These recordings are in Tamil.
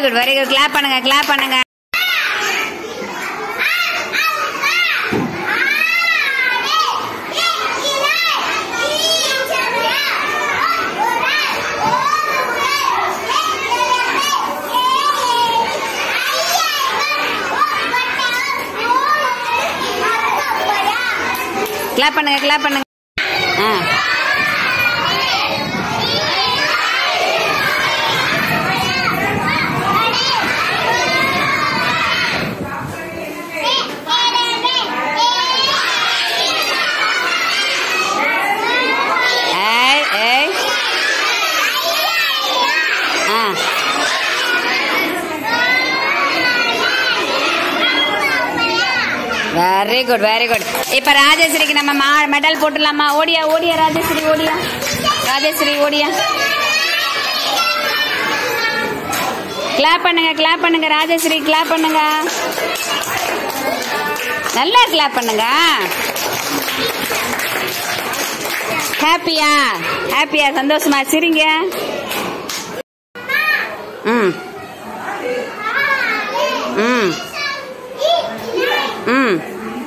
குட் வெரி குட் கிளாப் பண்ணுங்க கிளாப் பண்ணுங்க கிளாப் பண்ணுங்க கிளாப் பண்ணுங்க ஆ ஏய் ஏய் ஆ வெரி குட் வெரி குட் இப்ப ராஜேஸ்வரிக்கு நம்ம மா- மெடல் போட்டுடலாமா ஓடியா ஓடியா ராஜேஸ்வரி ஓடியா ராஜேஸ்வரி ஓடியா கிளாப் பண்ணுங்க கிளாப் பண்ணுங்க ராஜேஸ்வரி கிளாப் பண்ணுங்க நல்லா கிளாப் பண்ணுங்க ஹாப்பியா ஹாப்பியா சந்தோஷமா சிரிங்க ம் ம் ம்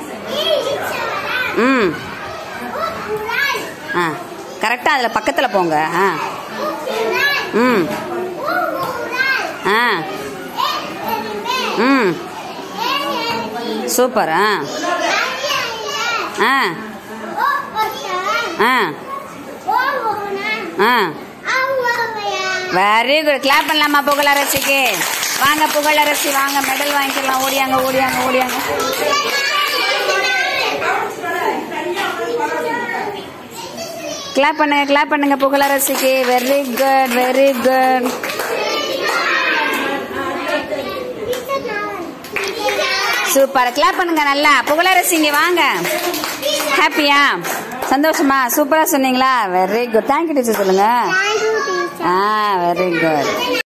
ம் ஆ கரெக்டாக அதில் பக்கத்தில் போங்க ஆ ம் ஆ ம் சூப்பர் ஆ ஆ ஆ ஆ வெரி குட் கிளாப் பண்ணலாமா புகழரசிக்கு வாங்க புகழரசி வாங்க மெடல் வாங்கிக்கலாம் ஓடியாங்க ஓடியாங்க ஓடியாங்க கிளாப் பண்ணுங்க கிளாப் பண்ணுங்க புகழரசிக்கு very good very good super clap பண்ணுங்க நல்லா புகழரசி இங்க வாங்க ஹாப்பியா சந்தோஷமா சூப்பரா சொன்னீங்களா வெரி குட் தேங்க்யூ டீச்சர் சொல்லுங்க ஆ வெரி குட்